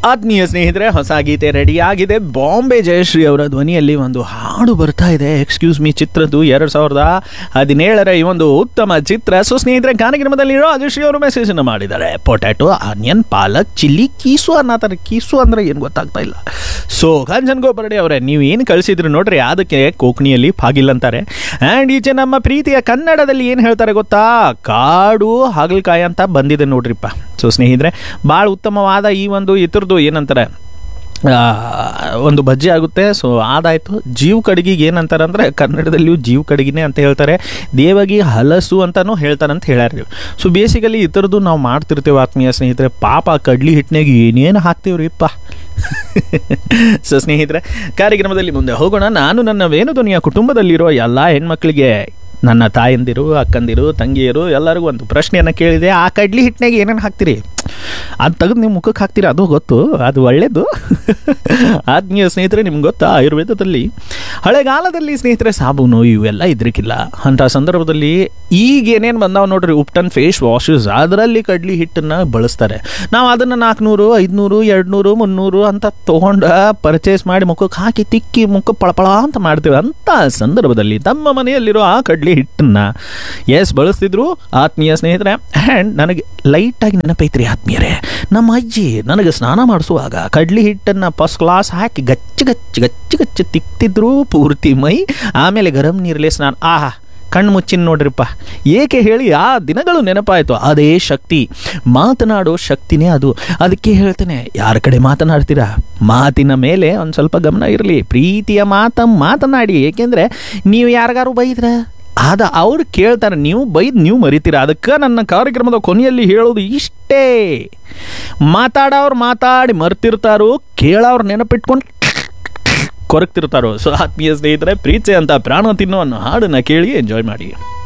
ಆತ್ಮೀಯ ಸ್ನೇಹಿತರೆ ಹೊಸ ಗೀತೆ ರೆಡಿ ಆಗಿದೆ ಬಾಂಬೆ ಜಯಶ್ರೀ ಅವರ ಧ್ವನಿಯಲ್ಲಿ ಒಂದು ಹಾಡು ಬರ್ತಾ ಇದೆ ಎಕ್ಸ್ಕ್ಯೂಸ್ ಮೀ ಚಿತ್ರದ್ದು ಎರಡು ಸಾವಿರದ ಹದಿನೇಳರ ಈ ಒಂದು ಉತ್ತಮ ಚಿತ್ರ ಸೊ ಸ್ನೇಹಿತರೆ ಕಾರ್ಯಕ್ರಮದಲ್ಲಿರೋ ರಾಜಶ್ರೀ ಅವರು ಮೆಸೇಜ್ ಅನ್ನು ಮಾಡಿದ್ದಾರೆ ಪೊಟ್ಯಾಟೊ ಆನಿಯನ್ ಪಾಲಕ್ ಚಿಲ್ಲಿ ಕೀಸು ಅನ್ನತಾರೆ ಕೀಸು ಅಂದ್ರೆ ಏನು ಗೊತ್ತಾಗ್ತಾ ಇಲ್ಲ ಸೊ ಕಾಂಚನ್ ಗೋಪರ್ಡೆ ಅವರೇ ನೀವು ಏನು ಕಳಿಸಿದ್ರು ನೋಡ್ರಿ ಅದಕ್ಕೆ ಕೋಕಣಿಯಲ್ಲಿ ಪಾಗಿಲ್ ಅಂತಾರೆ ಆ್ಯಂಡ್ ಈಚೆ ನಮ್ಮ ಪ್ರೀತಿಯ ಕನ್ನಡದಲ್ಲಿ ಏನು ಹೇಳ್ತಾರೆ ಗೊತ್ತಾ ಕಾಡು ಹಾಗಲಕಾಯಿ ಅಂತ ಬಂದಿದೆ ನೋಡ್ರಿಪ್ಪ ಸೊ ಸ್ನೇಹಿತರೆ ಭಾಳ ಉತ್ತಮವಾದ ಈ ಒಂದು ಇತರದ್ದು ಏನಂತಾರೆ ಆ, ಒಂದು ಬಜ್ಜಿ ಆಗುತ್ತೆ ಸೊ ಅದಾಯಿತು ಜೀವ ಕಡಗಿಗೆ ಏನಂತಾರೆ ಅಂದರೆ ಕನ್ನಡದಲ್ಲಿಯೂ ಜೀವ ಕಡಗಿನೇ ಅಂತ ಹೇಳ್ತಾರೆ ದೇವಗಿ ಹಲಸು ಅಂತಲೂ ಹೇಳ್ತಾರೆ ಅಂತ ಹೇಳ್ಯಾರ ನೀವು ಸೊ ಬೇಸಿಕಲಿ ಈ ಥರದ್ದು ನಾವು ಮಾಡ್ತಿರ್ತೇವೆ ಆತ್ಮೀಯ ಸ್ನೇಹಿತರೆ ಪಾಪ ಕಡ್ಲಿ ಹಿಟ್ಟಿನಾಗ ಏನೇನು ಹಾಕ್ತೀವ್ರಿಪ್ಪ ಸೊ ಸ್ನೇಹಿತರೆ ಕಾರ್ಯಕ್ರಮದಲ್ಲಿ ಮುಂದೆ ಹೋಗೋಣ ನಾನು ನನ್ನ ವೇಣುಧ್ವನಿಯ ಕುಟುಂಬದಲ್ಲಿರೋ ಎಲ್ಲ ಹೆಣ್ಮಕ್ಳಿಗೆ ನನ್ನ ತಾಯಂದಿರು ಅಕ್ಕಂದಿರು ತಂಗಿಯರು ಎಲ್ಲರಿಗೂ ಒಂದು ಪ್ರಶ್ನೆಯನ್ನು ಕೇಳಿದೆ ಆ ಕಡ್ಲಿ ಹಿಟ್ಟಿನಾಗ ಏನೇನು ಹಾಕ್ತೀರಿ ಅದು ತೆಗೆದು ನೀವು ಮುಖಕ್ಕೆ ಹಾಕ್ತೀರಾ ಅದು ಗೊತ್ತು ಅದು ಒಳ್ಳೇದು ಆತ್ಮೀಯ ಸ್ನೇಹಿತರೆ ನಿಮ್ಗೆ ಗೊತ್ತಾ ಆಯುರ್ವೇದದಲ್ಲಿ ಹಳೆಗಾಲದಲ್ಲಿ ಸ್ನೇಹಿತರೆ ಸಾಬೂನು ಇವೆಲ್ಲ ಇದ್ರಿಕಿಲ್ಲ ಅಂಥ ಸಂದರ್ಭದಲ್ಲಿ ಈಗ ಏನೇನು ಬಂದಾವ ನೋಡ್ರಿ ಉಪ್ಟನ್ ಫೇಸ್ ವಾಶಸ್ ಅದರಲ್ಲಿ ಕಡ್ಲಿ ಹಿಟ್ಟನ್ನು ಬಳಸ್ತಾರೆ ನಾವು ಅದನ್ನು ನಾಲ್ಕುನೂರು ಐದುನೂರು ಎರಡುನೂರು ಮುನ್ನೂರು ಅಂತ ತೊಗೊಂಡು ಪರ್ಚೇಸ್ ಮಾಡಿ ಮುಖಕ್ಕೆ ಹಾಕಿ ತಿಕ್ಕಿ ಮುಖ ಪಳಪಳ ಅಂತ ಮಾಡ್ತೇವೆ ಅಂಥ ಸಂದರ್ಭದಲ್ಲಿ ತಮ್ಮ ಮನೆಯಲ್ಲಿರೋ ಆ ಕಡ್ಲಿ ಹಿಟ್ಟನ್ನು ಎಸ್ ಬಳಸ್ತಿದ್ರು ಆತ್ಮೀಯ ಸ್ನೇಹಿತರೆ ಆ್ಯಂಡ್ ನನಗೆ ಲೈಟಾಗಿ ನೆನಪೈತ್ರಿ ಆತ್ಮೀಯರೇ ನಮ್ಮ ಅಜ್ಜಿ ನನಗೆ ಸ್ನಾನ ಮಾಡಿಸುವಾಗ ಕಡ್ಲಿ ಹಿಟ್ಟನ್ನು ಫಸ್ಟ್ ಕ್ಲಾಸ್ ಹಾಕಿ ಗಚ್ಚ ಗಚ್ಚ ಗಚ್ಚ ಗಚ್ಚ ತಿಕ್ತಿದ್ರು ಪೂರ್ತಿ ಮೈ ಆಮೇಲೆ ಗರಂ ನೀರಲ್ಲೇ ಸ್ನಾನ ಆಹಾ ಕಣ್ಣು ಮುಚ್ಚಿನ ನೋಡ್ರಿಪ್ಪ ಏಕೆ ಹೇಳಿ ಆ ದಿನಗಳು ನೆನಪಾಯಿತು ಅದೇ ಶಕ್ತಿ ಮಾತನಾಡೋ ಶಕ್ತಿನೇ ಅದು ಅದಕ್ಕೆ ಹೇಳ್ತೇನೆ ಯಾರ ಕಡೆ ಮಾತನಾಡ್ತೀರಾ ಮಾತಿನ ಮೇಲೆ ಒಂದು ಸ್ವಲ್ಪ ಗಮನ ಇರಲಿ ಪ್ರೀತಿಯ ಮಾತ ಮಾತನಾಡಿ ಏಕೆಂದರೆ ನೀವು ಯಾರಿಗಾರು ಬೈದ್ರ ಆದ ಅವ್ರು ಕೇಳ್ತಾರೆ ನೀವು ಬೈದ್ ನೀವು ಮರಿತೀರ ಅದಕ್ಕೆ ನನ್ನ ಕಾರ್ಯಕ್ರಮದ ಕೊನೆಯಲ್ಲಿ ಹೇಳೋದು ಇಷ್ಟೇ ಮಾತಾಡೋರು ಮಾತಾಡಿ ಮರ್ತಿರ್ತಾರೋ ಕೇಳೋರು ನೆನಪಿಟ್ಕೊಂಡು ಕೊರಗ್ತಿರ್ತಾರೋ ಸೊ ಆತ್ಮೀಯ ಸ್ನೇಹಿತರೆ ಪ್ರೀತಿ ಅಂತ ಪ್ರಾಣ ತಿನ್ನೋ ಅನ್ನೋ ಹಾಡನ್ನು ಕೇಳಿ ಎಂಜಾಯ್ ಮಾಡಿ